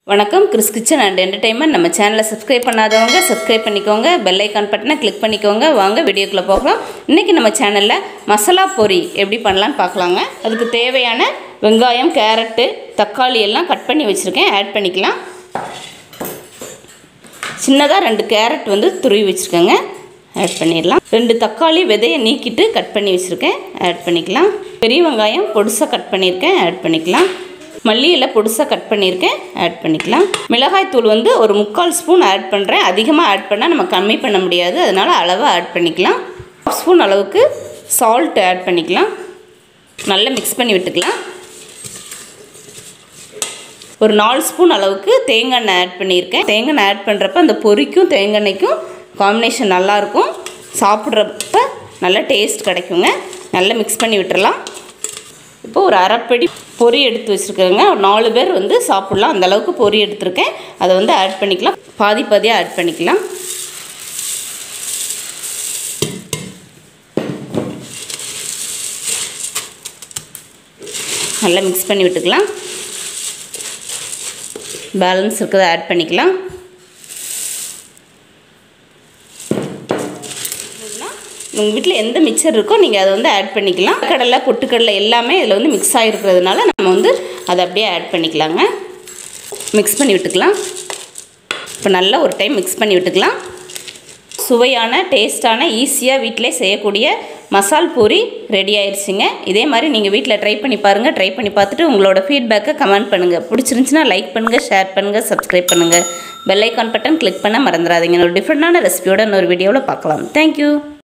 வணக்கம் Chris kitchen and entertainment நம்ம சேனலை சப்ஸ்கிரைப் பண்ணாதவங்க சப்ஸ்கிரைப் பண்ணிக்கோங்க பெல் ஐக்கான் பட்டனை கிளிக் பண்ணிக்கோங்க வாங்க வீடியோக்குள்ளே போகலாம் இன்றைக்கி நம்ம சேனலில் மசாலா பொரி எப்படி பண்ணலான்னு பார்க்கலாங்க அதுக்கு தேவையான வெங்காயம் கேரட்டு தக்காளி எல்லாம் கட் பண்ணி வச்சுருக்கேன் ஆட் பண்ணிக்கலாம் சின்னதாக ரெண்டு கேரட் வந்து துருவி வச்சுருக்கேங்க ஆட் பண்ணிடலாம் ரெண்டு தக்காளி விதையை நீக்கிட்டு கட் பண்ணி வச்சுருக்கேன் ஆட் பண்ணிக்கலாம் பெரிய வெங்காயம் பொடுசாக கட் பண்ணியிருக்கேன் ஆட் பண்ணிக்கலாம் மல்லி இலை பொடுசாக கட் பண்ணியிருக்கேன் ஆட் பண்ணிக்கலாம் மிளகாய் தூள் வந்து ஒரு முக்கால் ஸ்பூன் ஆட் பண்ணுறேன் அதிகமாக ஆட் பண்ணால் நம்ம கம்மி பண்ண முடியாது அதனால் அளவாக ஆட் பண்ணிக்கலாம் ஹாஃப் ஸ்பூன் அளவுக்கு சால்ட் ஆட் பண்ணிக்கலாம் நல்லா மிக்ஸ் பண்ணி விட்டுக்கலாம் ஒரு நாலு ஸ்பூன் அளவுக்கு தேங்காய் எண்ணெய் ஆட் பண்ணியிருக்கேன் தேங்காய் எண்ணெய் ஆட் பண்ணுறப்ப அந்த பொரிக்கும் தேங்காய் எண்ணெய்க்கும் காம்பினேஷன் நல்லாயிருக்கும் சாப்பிட்றப்ப நல்ல டேஸ்ட் கிடைக்குங்க நல்லா மிக்ஸ் பண்ணி விட்டுறலாம் இப்போ ஒரு அரைப்படி பொரி எடுத்து வச்சுருக்கேங்க ஒரு நாலு பேர் வந்து சாப்பிட்லாம் அந்த அளவுக்கு பொரி எடுத்திருக்கேன் அதை வந்து ஆட் பண்ணிக்கலாம் பாதி பாதியாக ஆட் பண்ணிக்கலாம் நல்லா மிக்ஸ் பண்ணி விட்டுக்கலாம் பேலன்ஸ் இருக்கிறத ஆட் பண்ணிக்கலாம் உங்கள் வீட்டில் எந்த மிக்சர் இருக்கோ நீங்கள் அதை வந்து ஆட் பண்ணிக்கலாம் கடலை பொட்டுக்கடலை எல்லாமே இதில் வந்து மிக்ஸ் ஆகிருக்கிறதுனால நம்ம வந்து அதை அப்படியே ஆட் பண்ணிக்கலாங்க மிக்ஸ் பண்ணி விட்டுக்கலாம் இப்போ நல்லா ஒரு டைம் மிக்ஸ் பண்ணி விட்டுக்கலாம் சுவையான டேஸ்டான ஈஸியாக வீட்டிலே செய்யக்கூடிய மசால் பூரி ரெடி ஆயிடுச்சுங்க இதே மாதிரி நீங்கள் வீட்டில் ட்ரை பண்ணி பாருங்கள் ட்ரை பண்ணி பார்த்துட்டு உங்களோட ஃபீட்பேக்கை கமெண்ட் பண்ணுங்கள் பிடிச்சிருந்துச்சின்னா லைக் பண்ணுங்கள் ஷேர் பண்ணுங்கள் சப்ஸ்கிரைப் பண்ணுங்கள் பெல் ஐக்கான் பட்டன் கிளிக் பண்ண மறந்துடாதீங்க ஒரு டிஃப்ரெண்டான ரெசிபியோட இன்னொரு வீடியோவில் பார்க்கலாம் தேங்க்யூ